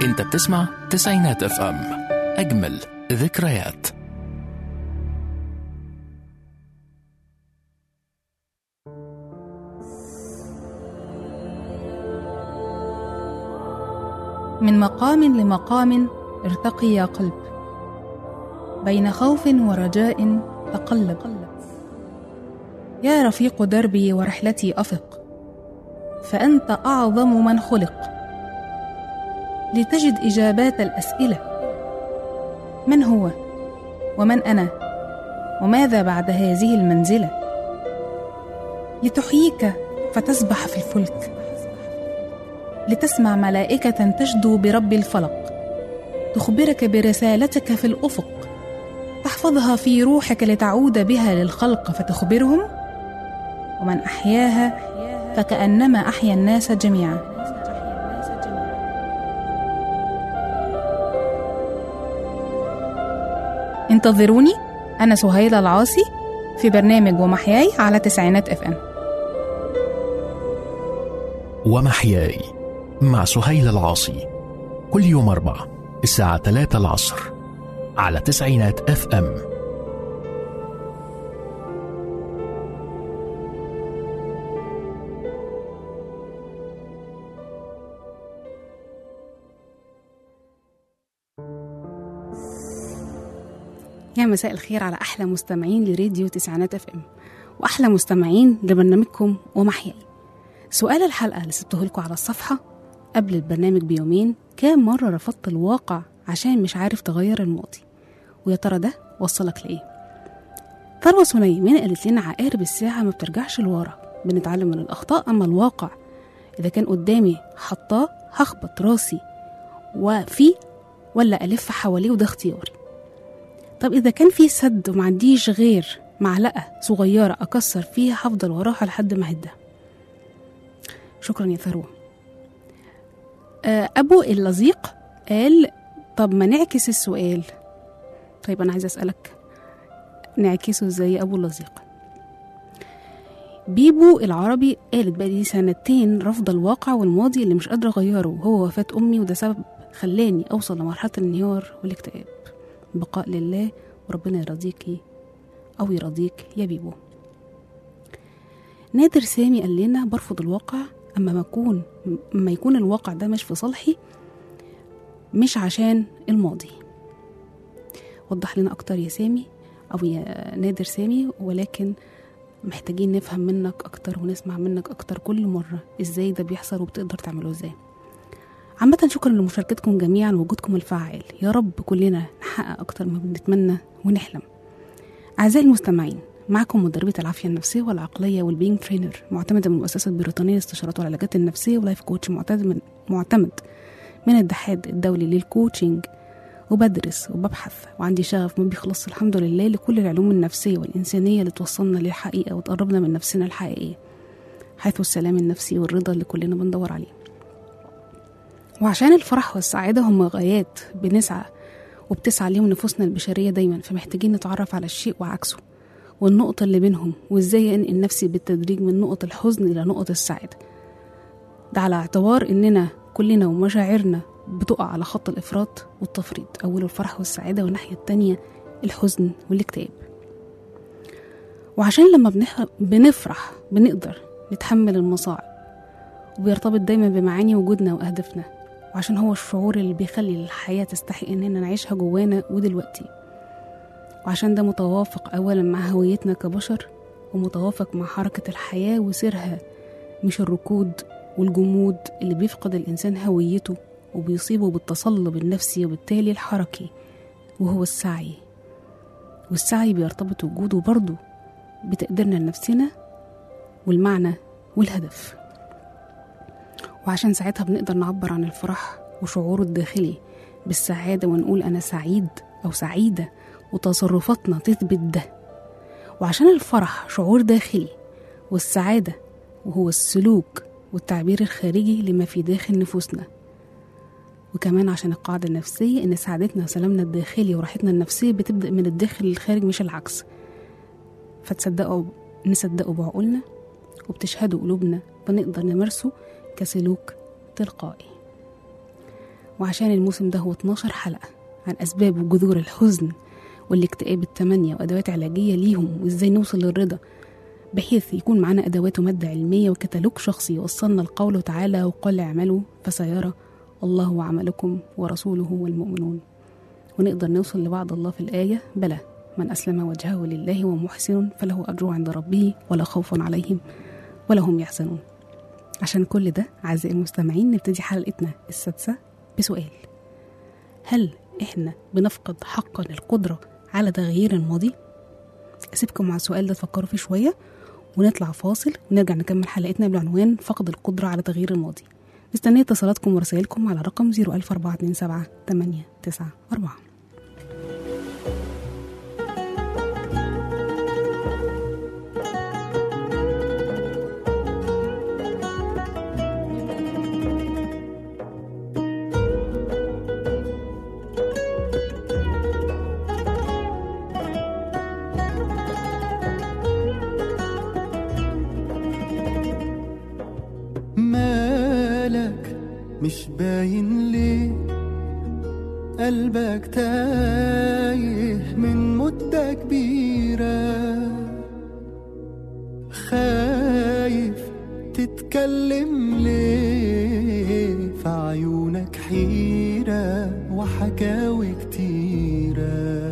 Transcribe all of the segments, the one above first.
انت بتسمع تسعينات اف ام اجمل ذكريات من مقام لمقام ارتقي يا قلب بين خوف ورجاء تقلب يا رفيق دربي ورحلتي افق فانت اعظم من خلق لتجد اجابات الاسئله من هو ومن انا وماذا بعد هذه المنزله لتحييك فتسبح في الفلك لتسمع ملائكة تجدو برب الفلق تخبرك برسالتك في الأفق تحفظها في روحك لتعود بها للخلق فتخبرهم ومن أحياها فكأنما أحيا الناس جميعا انتظروني أنا سهيلة العاصي في برنامج ومحياي على تسعينات اف ام ومحياي مع سهيل العاصي كل يوم أربعة الساعة 3 العصر على تسعينات اف ام يا مساء الخير على أحلى مستمعين لراديو تسعينات اف ام وأحلى مستمعين لبرنامجكم ومحياي سؤال الحلقة اللي سبته لكم على الصفحة قبل البرنامج بيومين كام مرة رفضت الواقع عشان مش عارف تغير الماضي ويا ترى ده وصلك لإيه ثروة سليمان قالت لنا عقارب الساعة ما بترجعش لورا بنتعلم من الأخطاء أما الواقع إذا كان قدامي حطاه هخبط راسي وفيه ولا ألف حواليه وده اختياري طب إذا كان في سد ومعنديش غير معلقة صغيرة أكسر فيها هفضل وراها لحد ما أهدها شكرا يا ثروة آه، أبو اللزيق قال طب ما نعكس السؤال طيب أنا عايزة أسألك نعكسه ازاي يا أبو اللزيق بيبو العربي قالت بقالي سنتين رافضة الواقع والماضي اللي مش قادرة أغيره وهو وفاة أمي وده سبب خلاني أوصل لمرحلة الانهيار والاكتئاب بقاء لله وربنا يرضيكي أو يرضيك يا بيبو نادر سامي قال لنا برفض الواقع اما ما يكون ما يكون الواقع ده مش في صالحي مش عشان الماضي وضح لنا اكتر يا سامي او يا نادر سامي ولكن محتاجين نفهم منك اكتر ونسمع منك اكتر كل مره ازاي ده بيحصل وبتقدر تعمله ازاي عامة شكرا لمشاركتكم جميعا ووجودكم الفعال يا رب كلنا نحقق أكتر ما بنتمنى ونحلم أعزائي المستمعين معكم مدربة العافية النفسية والعقلية والبينج ترينر معتمدة من المؤسسة البريطانية للاستشارات والعلاجات النفسية ولايف كوتش معتمد من معتمد من الاتحاد الدولي للكوتشنج وبدرس وببحث وعندي شغف ما بيخلص الحمد لله لكل العلوم النفسية والإنسانية اللي توصلنا للحقيقة وتقربنا من نفسنا الحقيقية حيث السلام النفسي والرضا اللي كلنا بندور عليه وعشان الفرح والسعادة هم غايات بنسعى وبتسعى ليهم نفوسنا البشرية دايما فمحتاجين نتعرف على الشيء وعكسه والنقطة اللي بينهم وازاي انقل نفسي بالتدريج من نقط الحزن إلى نقط السعادة ده على اعتبار اننا كلنا ومشاعرنا بتقع على خط الإفراط والتفريط أوله الفرح والسعادة والناحية التانية الحزن والاكتئاب وعشان لما بنح... بنفرح بنقدر نتحمل المصاعب وبيرتبط دايما بمعاني وجودنا وأهدافنا وعشان هو الشعور اللي بيخلي الحياة تستحق إننا نعيشها جوانا ودلوقتي وعشان ده متوافق أولا مع هويتنا كبشر ومتوافق مع حركة الحياة وسيرها مش الركود والجمود اللي بيفقد الإنسان هويته وبيصيبه بالتصلب النفسي وبالتالي الحركي وهو السعي والسعي بيرتبط وجوده برضه بتقديرنا لنفسنا والمعنى والهدف وعشان ساعتها بنقدر نعبر عن الفرح وشعوره الداخلي بالسعادة ونقول أنا سعيد أو سعيدة وتصرفاتنا تثبت ده وعشان الفرح شعور داخلي والسعادة وهو السلوك والتعبير الخارجي لما في داخل نفوسنا وكمان عشان القاعدة النفسية إن سعادتنا وسلامنا الداخلي وراحتنا النفسية بتبدأ من الداخل للخارج مش العكس فتصدقوا نصدقوا بعقولنا وبتشهدوا قلوبنا فنقدر نمارسه كسلوك تلقائي وعشان الموسم ده هو 12 حلقة عن أسباب وجذور الحزن والاكتئاب التمانية وأدوات علاجية ليهم وإزاي نوصل للرضا بحيث يكون معانا أدوات ومادة علمية وكتالوج شخصي يوصلنا لقوله تعالى وقال اعملوا فسيرى الله عملكم ورسوله والمؤمنون ونقدر نوصل لوعد الله في الآية بلى من أسلم وجهه لله ومحسن فله أجر عند ربه ولا خوف عليهم ولا هم يحزنون عشان كل ده أعزائي المستمعين نبتدي حلقتنا السادسة بسؤال هل إحنا بنفقد حقا القدرة على تغيير الماضي؟ أسيبكم مع السؤال ده تفكروا فيه شوية ونطلع فاصل ونرجع نكمل حلقتنا بعنوان فقد القدرة على تغيير الماضي مستنية اتصالاتكم ورسائلكم على رقم 01427 894 مالك مش باين ليه قلبك تايه من مدة كبيرة خايف تتكلم ليه في عيونك حيرة وحكاوي كتيرة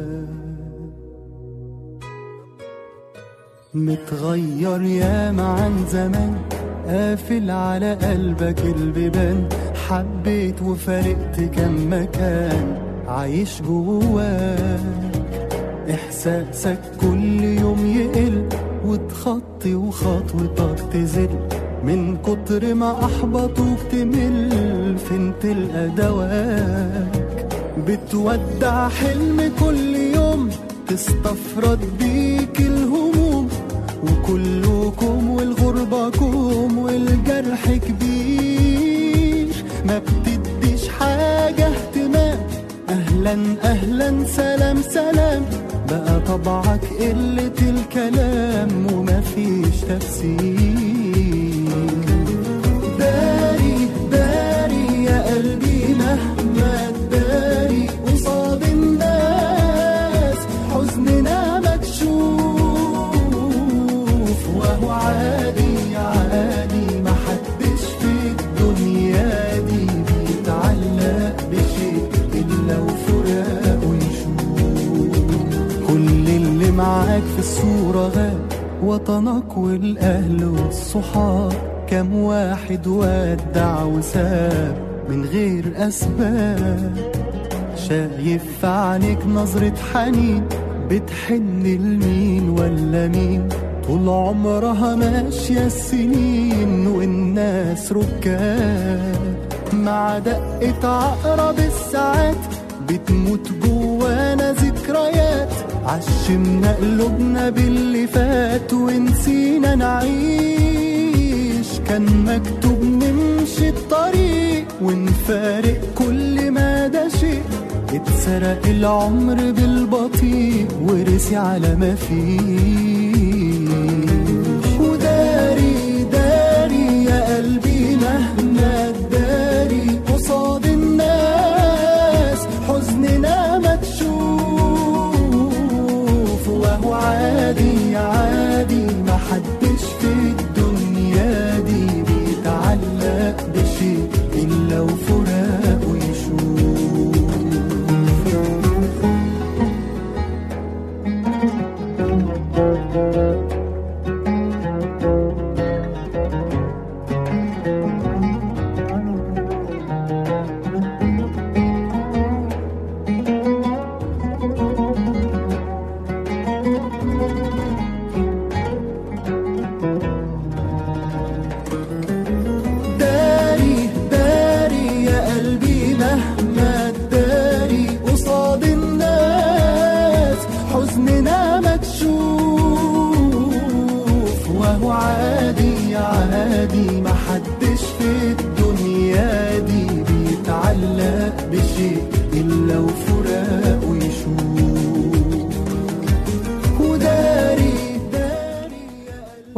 متغير ياما عن زمان قافل على قلبك البيبان حبيت وفارقت كم مكان عايش جواك احساسك كل يوم يقل وتخطي وخطوتك تزل من كتر ما احبطوك تمل فين تلقى دواك بتودع حلم كل يوم تستفرد بيك الهموم وكلكم والغربة كوم والجرح كبير ما بتديش حاجة اهتمام أهلا أهلا سلام سلام بقى طبعك قلة الكلام ومفيش تفسير داري داري يا قلبي مهما تداري قصاد الناس حزننا مكشوف وهو عادي عادي محدش في الدنيا دي بيتعلق بشيء إلا وفراق ويشوف كل اللي معاك في الصورة غاب وطنك والأهل والصحاب كم واحد ودع وساب من غير أسباب شايف في عينيك نظرة حنين بتحن لمين ولا مين طول عمرها ماشية السنين والناس ركاب مع دقة عقرب الساعات بتموت جوانا ذكريات عشمنا قلوبنا باللي فات ونسينا نعيش كان مكتوب نمشي الطريق ونفارق كل ما ده شيء اتسرق العمر بالبطيء ورسي على ما فيه وداري داري يا قلبي مهما تداري قصاد الناس حزننا مكشوف وهو عادي عادي محدش في الدنيا دي بيتعلق بشيء إلا وفراق ويشوف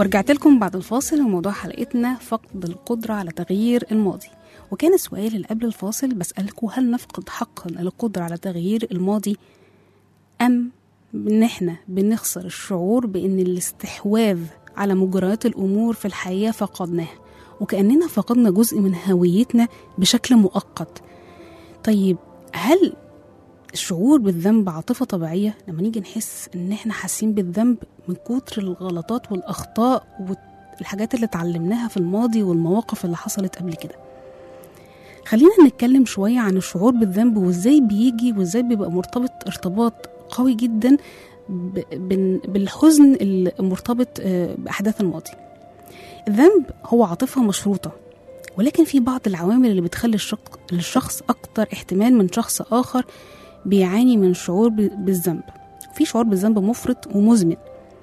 ورجعت لكم بعد الفاصل وموضوع حلقتنا فقد القدرة على تغيير الماضي وكان السؤال اللي قبل الفاصل بسألكم هل نفقد حقا القدرة على تغيير الماضي أم إن إحنا بنخسر الشعور بإن الاستحواذ على مجريات الأمور في الحياة فقدناها وكأننا فقدنا جزء من هويتنا بشكل مؤقت طيب هل الشعور بالذنب عاطفة طبيعية لما نيجي نحس إن إحنا حاسين بالذنب من كتر الغلطات والأخطاء والحاجات اللي اتعلمناها في الماضي والمواقف اللي حصلت قبل كده خلينا نتكلم شوية عن الشعور بالذنب وإزاي بيجي وإزاي بيبقى مرتبط ارتباط قوي جدا ب- بال- بالحزن المرتبط آه، بأحداث الماضي الذنب هو عاطفة مشروطة ولكن في بعض العوامل اللي بتخلي الشق- الشخص أكتر احتمال من شخص آخر بيعاني من شعور ب- بالذنب في شعور بالذنب مفرط ومزمن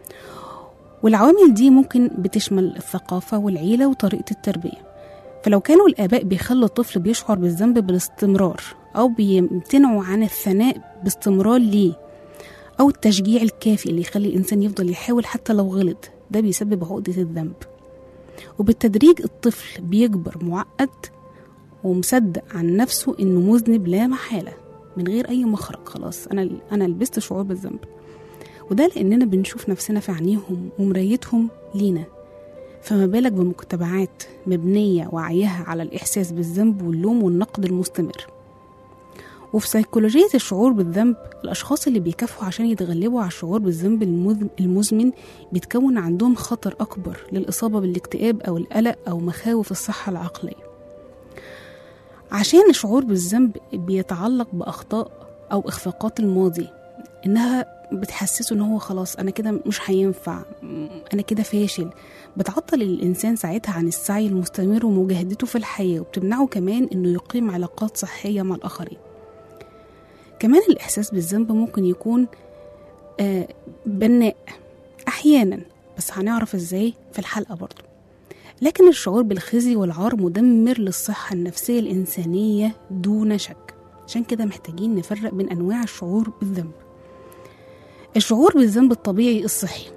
والعوامل دي ممكن بتشمل الثقافة والعيلة وطريقة التربية فلو كانوا الآباء بيخلوا الطفل بيشعر بالذنب بالاستمرار أو بيمتنعوا عن الثناء باستمرار ليه أو التشجيع الكافي اللي يخلي الإنسان يفضل يحاول حتى لو غلط ده بيسبب عقدة الذنب وبالتدريج الطفل بيكبر معقد ومصدق عن نفسه إنه مذنب لا محالة من غير أي مخرج خلاص أنا أنا لبست شعور بالذنب وده لأننا بنشوف نفسنا في عينيهم ومرايتهم لينا فما بالك بمجتمعات مبنية وعيها على الإحساس بالذنب واللوم والنقد المستمر وفي سيكولوجية الشعور بالذنب الأشخاص اللي بيكافحوا عشان يتغلبوا على الشعور بالذنب المذ- المزمن بيتكون عندهم خطر أكبر للإصابة بالاكتئاب أو القلق أو مخاوف الصحة العقلية عشان الشعور بالذنب بيتعلق بأخطاء أو إخفاقات الماضي إنها بتحسسه إن هو خلاص أنا كده مش هينفع م- أنا كده فاشل بتعطل الإنسان ساعتها عن السعي المستمر ومجاهدته في الحياة وبتمنعه كمان إنه يقيم علاقات صحية مع الآخرين كمان الإحساس بالذنب ممكن يكون آه بناء أحيانا بس هنعرف إزاي في الحلقة برضو لكن الشعور بالخزي والعار مدمر للصحة النفسية الإنسانية دون شك عشان كده محتاجين نفرق بين أنواع الشعور بالذنب الشعور بالذنب الطبيعي الصحي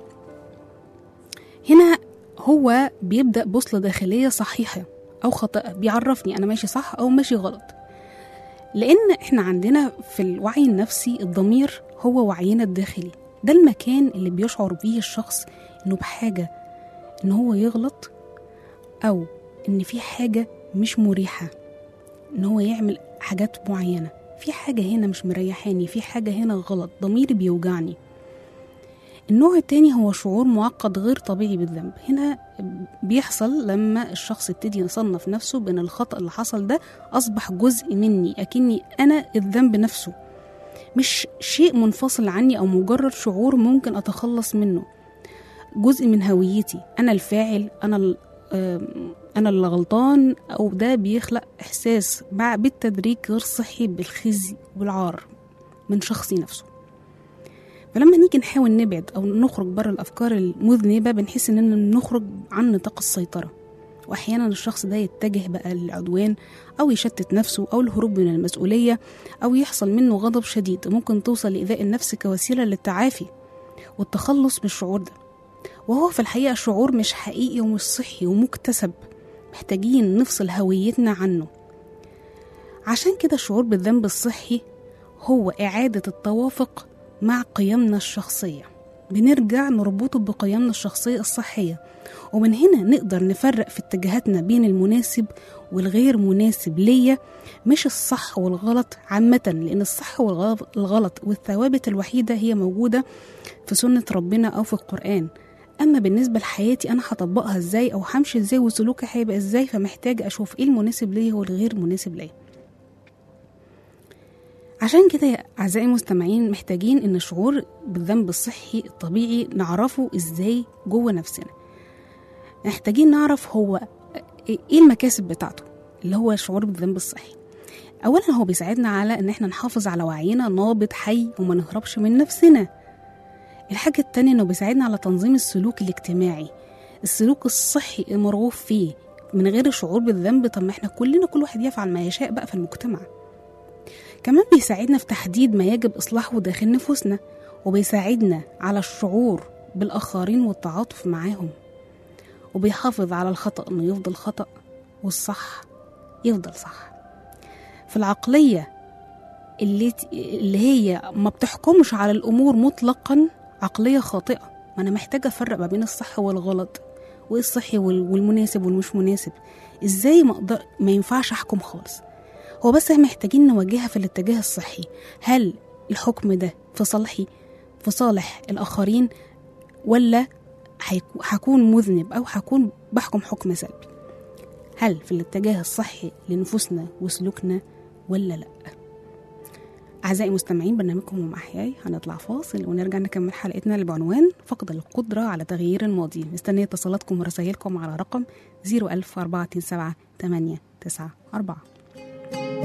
هنا هو بيبدأ بوصلة داخلية صحيحة أو خاطئة بيعرفني أنا ماشي صح أو ماشي غلط لأن إحنا عندنا في الوعي النفسي الضمير هو وعينا الداخلي ده المكان اللي بيشعر بيه الشخص إنه بحاجة إن هو يغلط أو إن في حاجة مش مريحة إن هو يعمل حاجات معينة في حاجة هنا مش مريحاني في حاجة هنا غلط ضميري بيوجعني النوع التاني هو شعور معقد غير طبيعي بالذنب هنا بيحصل لما الشخص يبتدي يصنف نفسه بين الخطأ اللي حصل ده أصبح جزء مني أكني أنا الذنب نفسه مش شيء منفصل عني أو مجرد شعور ممكن أتخلص منه جزء من هويتي أنا الفاعل أنا ال- آم، أنا اللي غلطان أو ده بيخلق إحساس مع بالتدريج غير صحي بالخزي والعار من شخصي نفسه فلما نيجي نحاول نبعد أو نخرج بره الأفكار المذنبة بنحس إننا بنخرج عن نطاق السيطرة وأحيانا الشخص ده يتجه بقى للعدوان أو يشتت نفسه أو الهروب من المسؤولية أو يحصل منه غضب شديد ممكن توصل لإيذاء النفس كوسيلة للتعافي والتخلص من الشعور ده وهو في الحقيقة شعور مش حقيقي ومش صحي ومكتسب محتاجين نفصل هويتنا عنه عشان كده الشعور بالذنب الصحي هو إعادة التوافق مع قيمنا الشخصية بنرجع نربطه بقيمنا الشخصية الصحية ومن هنا نقدر نفرق في اتجاهاتنا بين المناسب والغير مناسب ليا مش الصح والغلط عامة لأن الصح والغلط والثوابت الوحيدة هي موجودة في سنة ربنا أو في القرآن أما بالنسبة لحياتي أنا هطبقها إزاي أو همشي إزاي وسلوكي هيبقى إزاي فمحتاج أشوف إيه المناسب ليا والغير مناسب ليا عشان كده يا أعزائي المستمعين محتاجين إن الشعور بالذنب الصحي الطبيعي نعرفه إزاي جوه نفسنا محتاجين نعرف هو إيه المكاسب بتاعته اللي هو الشعور بالذنب الصحي أولا هو بيساعدنا على إن إحنا نحافظ على وعينا نابض حي وما نهربش من نفسنا الحاجة التانية إنه بيساعدنا على تنظيم السلوك الاجتماعي السلوك الصحي المرغوب فيه من غير الشعور بالذنب طب ما احنا كلنا كل واحد يفعل ما يشاء بقى في المجتمع كمان بيساعدنا في تحديد ما يجب إصلاحه داخل نفوسنا وبيساعدنا على الشعور بالآخرين والتعاطف معاهم وبيحافظ على الخطأ إنه يفضل خطأ والصح يفضل صح في العقلية اللي, اللي هي ما بتحكمش على الأمور مطلقا عقلية خاطئة ما أنا محتاجة أفرق ما بين الصح والغلط وإيه الصحي وال- والمناسب والمش مناسب إزاي ما أقدر ما ينفعش أحكم خالص هو بس احنا محتاجين نوجهها في الاتجاه الصحي هل الحكم ده في صالحي في صالح الآخرين ولا هيكو- هكون مذنب أو هكون بحكم حكم سلبي هل في الاتجاه الصحي لنفوسنا وسلوكنا ولا لأ أعزائي المستمعين برنامجكم هم أحياي هنطلع فاصل ونرجع نكمل حلقتنا اللي بعنوان فقد القدرة على تغيير الماضي مستنية اتصالاتكم ورسائلكم على رقم 01427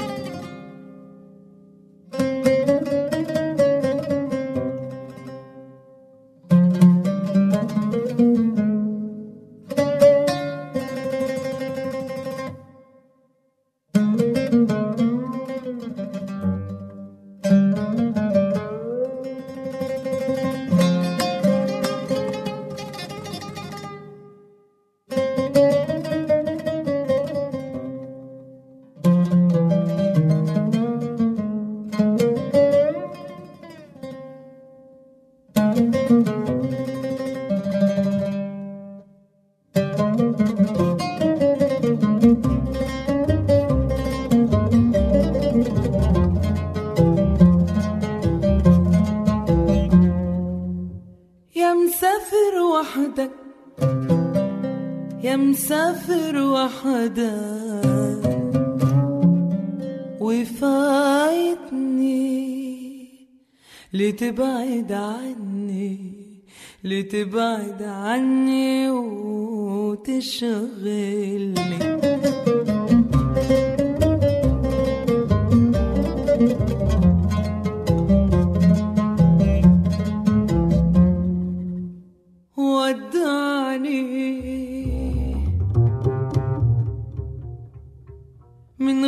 يا مسافر وحدك يا مسافر وحدك وفايتني لتبعد عني لتبعد عني وتشغلني ودعني من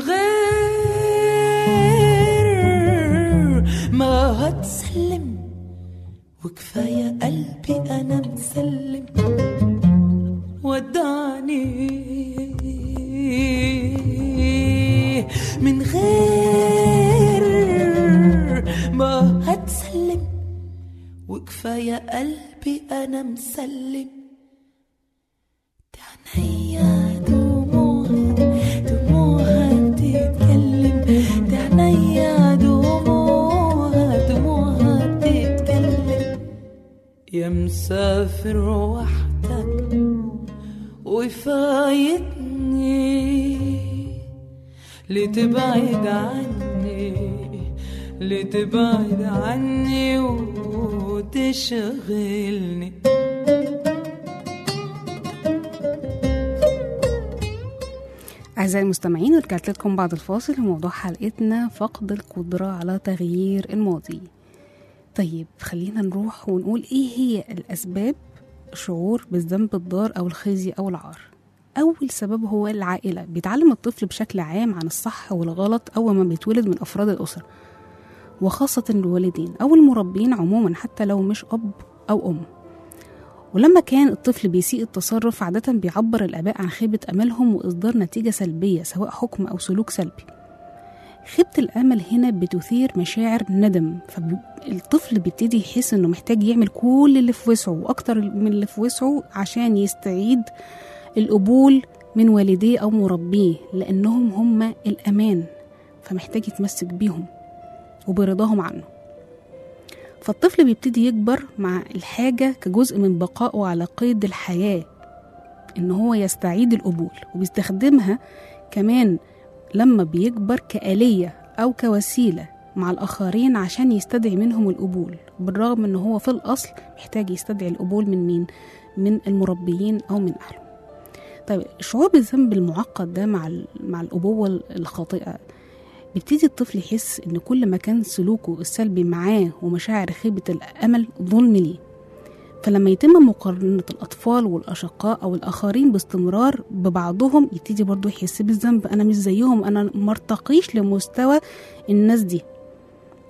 غير ما هتسلم وكفاية قلبي أنا مسلم ودعني من غير ما هتسلم وكفاية قلبي أنا مسلم تعنيا دموعها دموعها بتتكلم تعنيا دموعها دموعها بتتكلم يا مسافر وحدك وفايتني لتبعد عني لتبعد عني وتشغلني أعزائي المستمعين ورجعت لكم بعد الفاصل وموضوع حلقتنا فقد القدرة على تغيير الماضي طيب خلينا نروح ونقول إيه هي الأسباب شعور بالذنب الضار أو الخزي أو العار أول سبب هو العائلة بيتعلم الطفل بشكل عام عن الصح والغلط أول ما بيتولد من أفراد الأسرة وخاصة الوالدين أو المربين عموما حتى لو مش أب أو أم ولما كان الطفل بيسيء التصرف عادة بيعبر الآباء عن خيبة أملهم وإصدار نتيجة سلبية سواء حكم أو سلوك سلبي خيبة الأمل هنا بتثير مشاعر ندم فالطفل بيبتدي يحس إنه محتاج يعمل كل اللي في وسعه وأكتر من اللي في وسعه عشان يستعيد القبول من والديه أو مربيه لأنهم هم الأمان فمحتاج يتمسك بيهم وبرضاهم عنه فالطفل بيبتدي يكبر مع الحاجة كجزء من بقائه على قيد الحياة إن هو يستعيد القبول وبيستخدمها كمان لما بيكبر كآلية أو كوسيلة مع الآخرين عشان يستدعي منهم القبول بالرغم إن هو في الأصل محتاج يستدعي القبول من مين؟ من المربيين أو من أهله طيب الشعور بالذنب المعقد ده مع ال- مع الأبوة الخاطئة بيبتدي الطفل يحس إن كل ما كان سلوكه السلبي معاه ومشاعر خيبة الأمل ظلم ليه فلما يتم مقارنة الأطفال والأشقاء أو الآخرين باستمرار ببعضهم يبتدي برضه يحس بالذنب أنا مش زيهم أنا مرتقيش لمستوى الناس دي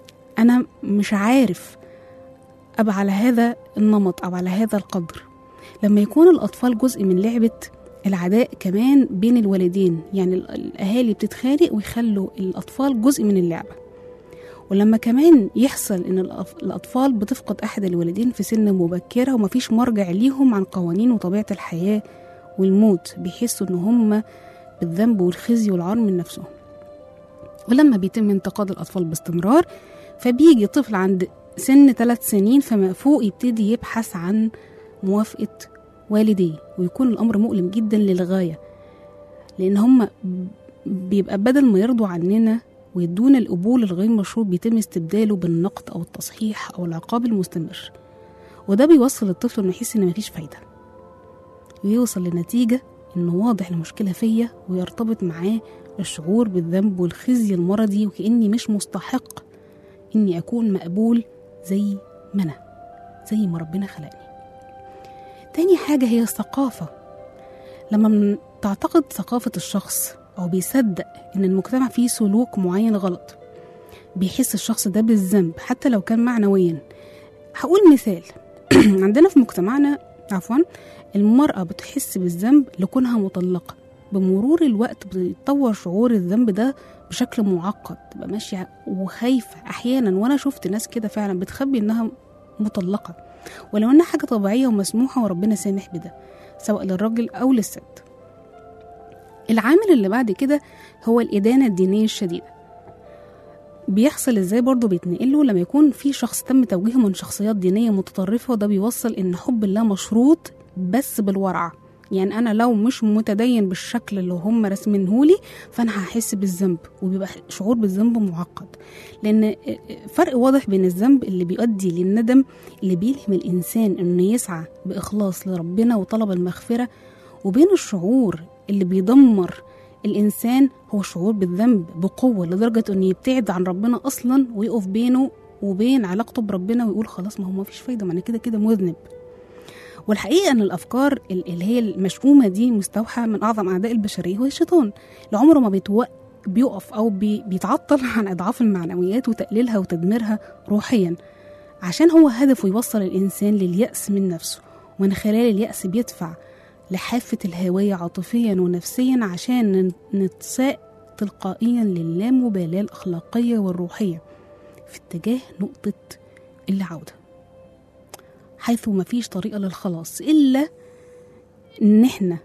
أنا مش عارف أبقى على هذا النمط أو على هذا القدر لما يكون الأطفال جزء من لعبة العداء كمان بين الوالدين يعني ال- الأهالي بتتخانق ويخلوا الأطفال جزء من اللعبة ولما كمان يحصل إن الأف- الأطفال بتفقد أحد الوالدين في سن مبكرة ومفيش مرجع ليهم عن قوانين وطبيعة الحياة والموت بيحسوا إن هم بالذنب والخزي والعار من نفسهم ولما بيتم انتقاد الأطفال باستمرار فبيجي طفل عند سن ثلاث سنين فما فوق يبتدي يبحث عن موافقة والديه ويكون الأمر مؤلم جدا للغاية لأن هم بيبقى بدل ما يرضوا عننا ويدونا القبول الغير مشروط بيتم استبداله بالنقد أو التصحيح أو العقاب المستمر وده بيوصل الطفل إنه يحس إن مفيش فايدة ويوصل لنتيجة إنه واضح المشكلة فيا ويرتبط معاه الشعور بالذنب والخزي المرضي وكأني مش مستحق إني أكون مقبول زي ما أنا زي ما ربنا خلقني تاني حاجة هي الثقافة لما من- تعتقد ثقافة الشخص أو بيصدق إن المجتمع فيه سلوك معين غلط بيحس الشخص ده بالذنب حتى لو كان معنويا هقول مثال عندنا في مجتمعنا عفوا المرأة بتحس بالذنب لكونها مطلقة بمرور الوقت بيتطور شعور الذنب ده بشكل معقد تبقى ماشية وخايفة أحيانا وأنا شفت ناس كده فعلا بتخبي إنها مطلقة ولو إنها حاجة طبيعية ومسموحة وربنا سامح بده سواء للراجل أو للست العامل اللي بعد كده هو الإدانة الدينية الشديدة بيحصل ازاي برضه بيتنقله لما يكون في شخص تم توجيهه من شخصيات دينية متطرفة وده بيوصل ان حب الله مشروط بس بالورع يعني انا لو مش متدين بالشكل اللي هم راسمينهولي فانا هحس بالذنب وبيبقى شعور بالذنب معقد لان فرق واضح بين الذنب اللي بيؤدي للندم اللي بيلهم الانسان انه يسعى باخلاص لربنا وطلب المغفره وبين الشعور اللي بيدمر الانسان هو الشعور بالذنب بقوه لدرجه انه يبتعد عن ربنا اصلا ويقف بينه وبين علاقته بربنا ويقول خلاص ما هو ما فيش فايده ما انا كده كده مذنب والحقيقه ان الافكار اللي هي المشؤومه دي مستوحى من اعظم اعداء البشريه هو الشيطان اللي عمره ما بيتوق بيقف او بي بيتعطل عن اضعاف المعنويات وتقليلها وتدميرها روحيا عشان هو هدفه يوصل الانسان للياس من نفسه ومن خلال الياس بيدفع لحافه الهويه عاطفيا ونفسيا عشان نتساء تلقائيا للامبالاه الاخلاقيه والروحيه في اتجاه نقطه العوده حيث ما فيش طريقة للخلاص إلا إن إحنا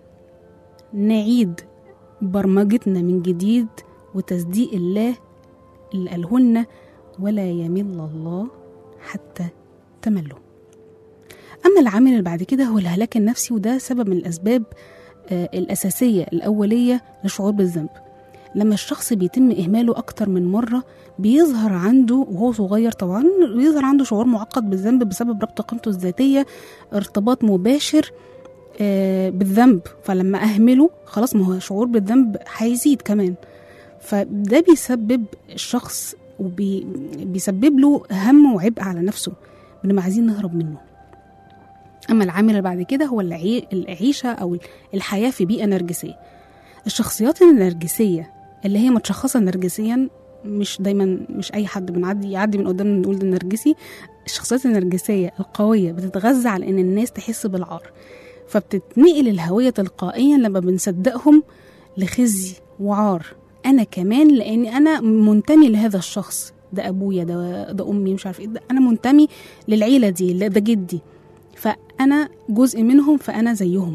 نعيد برمجتنا من جديد وتصديق الله اللي قاله لنا ولا يمل الله حتى تملوا أما العامل اللي بعد كده هو الهلاك النفسي وده سبب من الأسباب آه الأساسية الأولية للشعور بالذنب لما الشخص بيتم إهماله أكتر من مرة بيظهر عنده وهو صغير طبعا بيظهر عنده شعور معقد بالذنب بسبب ربط قيمته الذاتية ارتباط مباشر آه بالذنب فلما أهمله خلاص ما هو شعور بالذنب هيزيد كمان فده بيسبب الشخص وبيسبب له هم وعبء على نفسه بنبقى عايزين نهرب منه أما العامل اللي بعد كده هو العي- العيشة أو الحياة في بيئة نرجسية الشخصيات النرجسية اللي هي متشخصة نرجسيا مش دايما مش اي حد بنعدي يعدي من قدامنا نقول ده نرجسي الشخصيات النرجسيه القويه بتتغذى على ان الناس تحس بالعار فبتتنقل الهويه تلقائيا لما بنصدقهم لخزي وعار انا كمان لاني انا منتمي لهذا الشخص ده ابويا ده ده امي مش عارف ايه ده انا منتمي للعيله دي لا ده جدي فانا جزء منهم فانا زيهم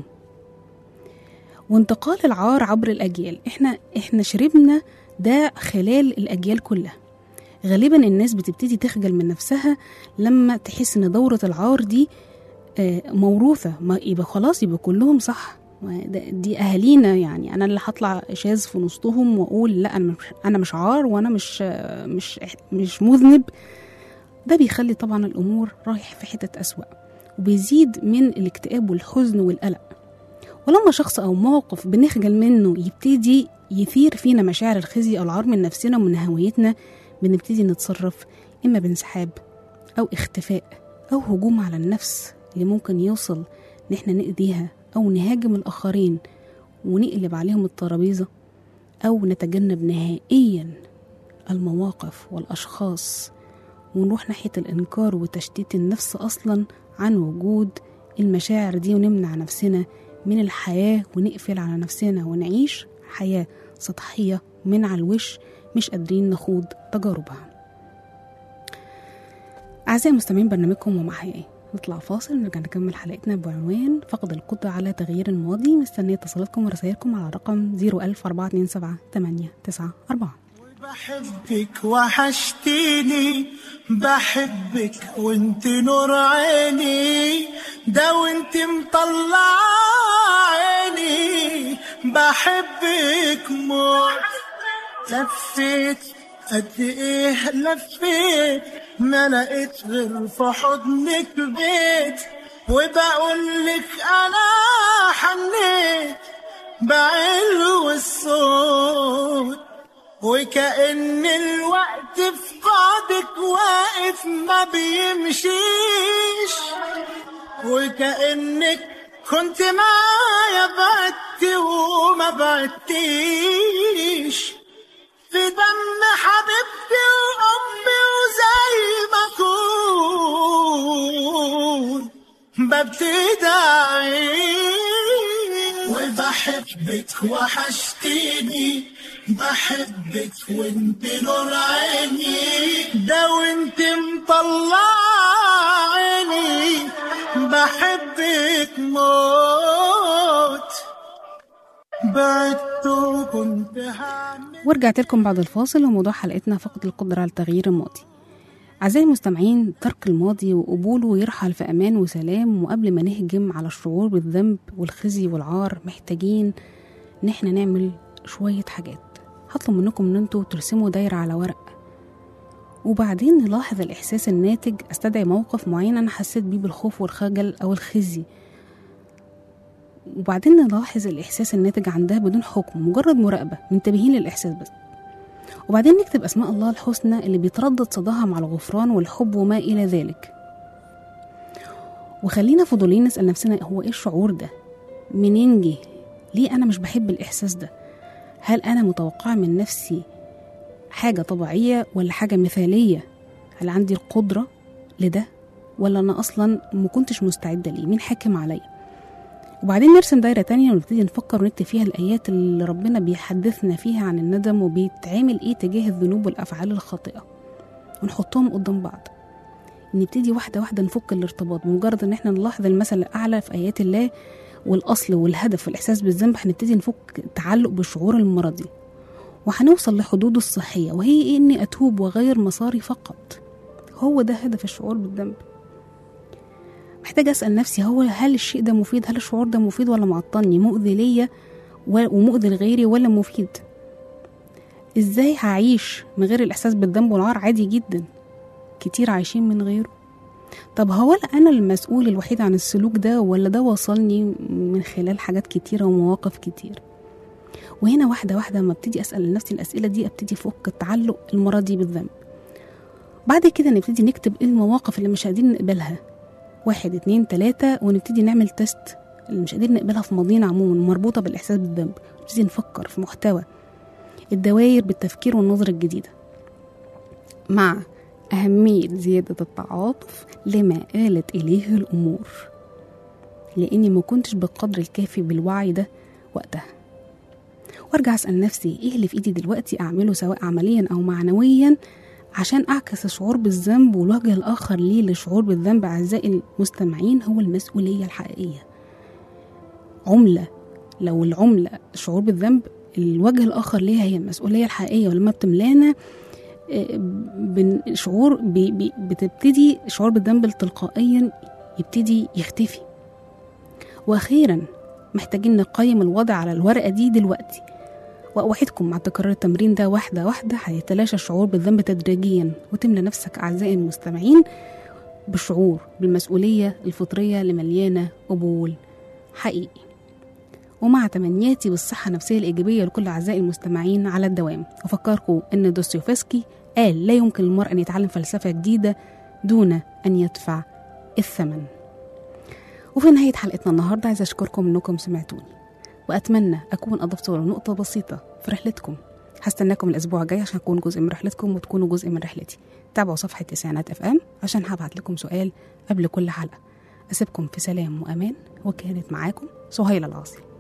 وانتقال العار عبر الاجيال احنا احنا شربنا ده خلال الأجيال كلها غالبا الناس بتبتدي تخجل من نفسها لما تحس ان دورة العار دي آه، موروثة ما يبقى خلاص يبقى كلهم صح ما ده- دي أهالينا يعني أنا اللي هطلع شاذ في وسطهم وأقول لا أنا مش أنا مش عار وأنا مش آه، مش مش مذنب ده بيخلي طبعا الأمور رايح في حتة أسوأ وبيزيد من الاكتئاب والحزن والقلق ولما شخص أو موقف بنخجل منه يبتدي يثير فينا مشاعر الخزي أو العار من نفسنا ومن هويتنا بنبتدي نتصرف إما بانسحاب أو اختفاء أو هجوم على النفس اللي ممكن يوصل إن إحنا نأذيها أو نهاجم الآخرين ونقلب عليهم الترابيزة أو نتجنب نهائيا المواقف والأشخاص ونروح ناحية الإنكار وتشتيت النفس أصلا عن وجود المشاعر دي ونمنع نفسنا من الحياة ونقفل على نفسنا ونعيش حياة سطحية من على الوش مش قادرين نخوض تجاربها أعزائي المستمعين برنامجكم ومع حياة نطلع فاصل ونرجع نكمل حلقتنا بعنوان فقد القدرة على تغيير الماضي مستنية اتصالاتكم ورسائلكم على رقم 01427 بحبك وحشتيني بحبك وانت نور عيني ده وانت مطلع عيني بحبك موت لفيت قد ايه لفيت ما لقيت غير في حضنك بيت وبقول لك انا حنيت بعلو الصوت وكأن الوقت في بعدك واقف ما بيمشيش وكأنك كنت معايا بعدت وما بعدتيش في دم حبيبتي وأمي وزي ما أكون ببتدي أعيش وبحبك وحشتيني بحبك وانت نور عيني ده وانت مطلع عيني بحبك موت بعدت وكنت هعمل ورجعت لكم بعد الفاصل وموضوع حلقتنا فقد القدرة على تغيير الماضي أعزائي المستمعين ترك الماضي وقبوله يرحل في أمان وسلام وقبل ما نهجم على الشعور بالذنب والخزي والعار محتاجين إن احنا نعمل شوية حاجات هطلب منكم إن انتوا ترسموا دايرة على ورق وبعدين نلاحظ الإحساس الناتج أستدعي موقف معين أنا حسيت بيه بالخوف والخجل أو الخزي وبعدين نلاحظ الإحساس الناتج عن ده بدون حكم مجرد مراقبة منتبهين للإحساس بس وبعدين نكتب أسماء الله الحسنى اللي بيتردد صداها مع الغفران والحب وما إلى ذلك وخلينا فضولين نسأل نفسنا هو إيه الشعور ده منين جه ليه أنا مش بحب الإحساس ده هل أنا متوقعة من نفسي حاجة طبيعية ولا حاجة مثالية هل عندي القدرة لده ولا أنا أصلا ما كنتش مستعدة ليه مين حاكم عليا وبعدين نرسم دايرة تانية ونبتدي نفكر ونكتب فيها الآيات اللي ربنا بيحدثنا فيها عن الندم وبيتعامل إيه تجاه الذنوب والأفعال الخاطئة ونحطهم قدام بعض نبتدي واحدة واحدة نفك الارتباط بمجرد إن إحنا نلاحظ المثل الأعلى في آيات الله والأصل والهدف والإحساس بالذنب هنبتدي نفك التعلق بالشعور المرضي وهنوصل لحدوده الصحية وهي إيه إني أتوب وأغير مساري فقط هو ده هدف الشعور بالذنب محتاجة أسأل نفسي هو هل الشيء ده مفيد هل الشعور ده مفيد ولا معطلني مؤذي ليا و- ومؤذي لغيري ولا مفيد ازاي هعيش من غير الإحساس بالذنب والعار عادي جدا كتير عايشين من غيره طب هو أنا المسؤول الوحيد عن السلوك ده ولا ده وصلني من خلال حاجات كتيرة ومواقف كتير وهنا واحدة واحدة لما ابتدي أسأل نفسي الأسئلة دي ابتدي أفك التعلق المرضي بالذنب بعد كده نبتدي نكتب ايه المواقف اللي مش قادرين نقبلها واحد اتنين تلاتة ونبتدي نعمل تيست اللي مش قادرين نقبلها في ماضينا عموما مربوطة بالإحساس بالذنب نبتدي نفكر في محتوى الدوائر بالتفكير والنظرة الجديدة مع أهمية زيادة التعاطف لما آلت إليه الأمور لأني ما كنتش بالقدر الكافي بالوعي ده وقتها وارجع اسال نفسي ايه اللي في ايدي دلوقتي اعمله سواء عمليا او معنويا عشان اعكس الشعور بالذنب والوجه الاخر ليه للشعور بالذنب اعزائي المستمعين هو المسؤوليه الحقيقيه عمله لو العمله الشعور بالذنب الوجه الاخر ليها هي المسؤوليه الحقيقيه ولما بتملانا آه، بن- شعور بي بي بتبتدي شعور بالذنب تلقائيا يبتدي يختفي واخيرا محتاجين نقيم الوضع على الورقه دي دلوقتي وأوعدكم مع تكرار التمرين ده واحدة واحدة هيتلاشى الشعور بالذنب تدريجيا وتملى نفسك أعزائي المستمعين بالشعور بالمسؤولية الفطرية اللي مليانة قبول حقيقي ومع تمنياتي بالصحة النفسية الإيجابية لكل أعزائي المستمعين على الدوام أفكركم أن دوستويفسكي قال لا يمكن للمرء أن يتعلم فلسفة جديدة دون أن يدفع الثمن وفي نهاية حلقتنا النهاردة عايزة أشكركم أنكم سمعتوني وأتمنى أكون أضفت ولو نقطة بسيطة في رحلتكم هستناكم الأسبوع الجاي عشان أكون جزء من رحلتكم وتكونوا جزء من رحلتي تابعوا صفحة تسعينات اف ام عشان هبعت لكم سؤال قبل كل حلقة أسيبكم في سلام وأمان وكانت معاكم سهيلة العاصي